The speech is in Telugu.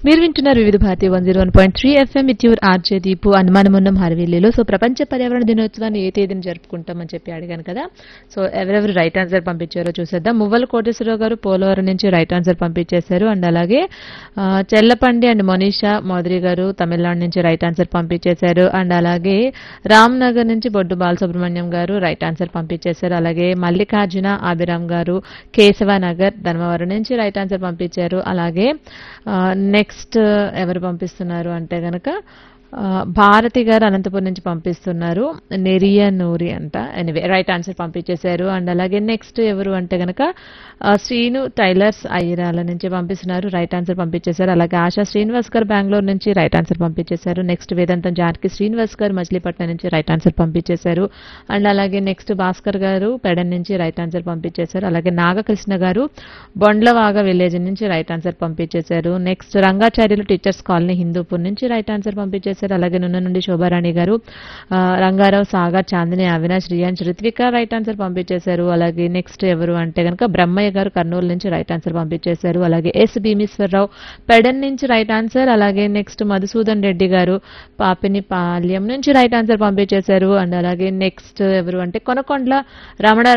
మీరు వింటున్నారు Vividh Bharati one zero one point three FM with your RJ Deepu అనుమానమున్నం హరవిల్లిలో సో ప్రపంచ పర్యావరణ దినోత్సవాన్ని ఏ తేదీని జరుపుకుంటామని చెప్పి అడిగాను కదా సో ఎవరెవరు రైట్ ఆన్సర్ పంపించారో చూసేద్దాం మువ్వల కోటేశ్వరరావు గారు పోలవరం నుంచి రైట్ ఆన్సర్ పంపించేశారు అండ్ అలాగే ఆ, చెల్లపండి అండ్ మనీషా మౌదరి గారు తమిళనాడు నుంచి రైట్ ఆన్సర్ పంపించేశారు అండ్ అలాగే రామ్ నగర్ నుంచి బొడ్డు బాలసుబ్రహ్మణ్యం గారు రైట్ ఆన్సర్ పంపించేశారు అలాగే మల్లికార్జున అభిరామ్ గారు కేశవ నగర్ ధర్మవరం నుంచి రైట్ ఆన్సర్ పంపించారు అలాగే నెక్స్ట్ ఎవరు పంపిస్తున్నారు అంటే గనక ఆ, భారతి గారు అనంతపురం నుంచి పంపిస్తున్నారు నెరియా నూరి అంట ఎనివే రైట్ ఆన్సర్ పంపించేశారు అండ్ అలాగే నెక్స్ట్ ఎవరు అంటే గనక ఆ, శ్రీను టైలర్స్ అయ్యరాల నుంచి పంపిస్తున్నారు రైట్ ఆన్సర్ పంపించేశారు అలాగే ఆశా శ్రీనివాస్ గారు బెంగళూరు నుంచి రైట్ ఆన్సర్ పంపించేశారు నెక్స్ట్ వేదాంతం జానకి శ్రీనివాస్ గారు మచిలీపట్నం నుంచి రైట్ ఆన్సర్ పంపించేశారు అండ్ అలాగే నెక్స్ట్ భాస్కర్ గారు పెడన్ నుంచి రైట్ ఆన్సర్ పంపించేశారు అలాగే నాగకృష్ణ గారు బొండ్లవాగ విలేజ్ నుంచి రైట్ ఆన్సర్ పంపించేశారు next Rangacharyulu teachers colony Hindupur నుంచి రైట్ ఆన్సర్ పంపించేశారు అలాగే నున్న నుండి శోభారాణి గారు ఆ, రంగారావు సాగర్ చాందిని అవినాష్ రియాన్స్ రిత్విక రైట్ ఆన్సర్ పంపించేశారు అలాగే నెక్స్ట్ ఎవరు అంటే కనుక బ్రహ్మయ్య గారు కర్నూలు నుంచి రైట్ ఆన్సర్ పంపించేశారు అలాగే ఎస్ భీమేశ్వరరావు పెడన్ నుంచి రైట్ ఆన్సర్ అలాగే నెక్స్ట్ మధుసూదన్ రెడ్డి గారు పాపిని పాల్యం నుంచి రైట్ ఆన్సర్ పంపించేశారు అండ్ అలాగే నెక్స్ట్ ఎవరు అంటే కొనకొండ్ల రమణ